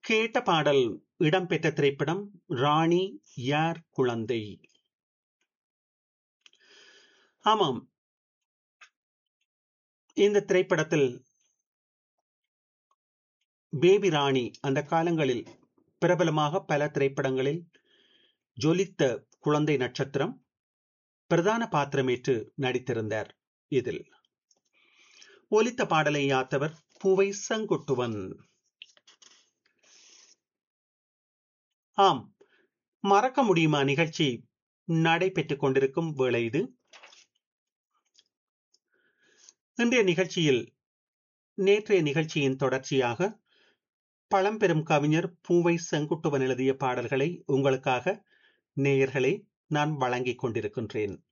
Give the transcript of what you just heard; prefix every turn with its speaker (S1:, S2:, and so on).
S1: கேட்ட பாடல் இடம்பெற்ற திரைப்படம் ராணி யார் குழந்தை ஆமாம் இந்த திரைப்படத்தில் பேபி ராணி அந்த காலங்களில் பிரபலமாக பல திரைப்படங்களில் ஜொலித்த குழந்தை நட்சத்திரம் பிரதான பாத்திரமேற்று நடித்திருந்தார் இதில் ஒலித்த பாடலை யாத்தவர் பூவை செங்குட்டுவன் ஆம் மறக்க முடியுமா நிகழ்ச்சி நடைபெற்றுக் கொண்டிருக்கும் வேளை இது இன்றைய நிகழ்ச்சியில் நேற்றைய நிகழ்ச்சியின் தொடர்ச்சியாக பழம்பெரும் கவிஞர் பூவை செங்குட்டுவன் எழுதிய பாடல்களை உங்களுக்காக நேயர்களே நான் வழங்கிக் கொண்டிருக்கின்றேன்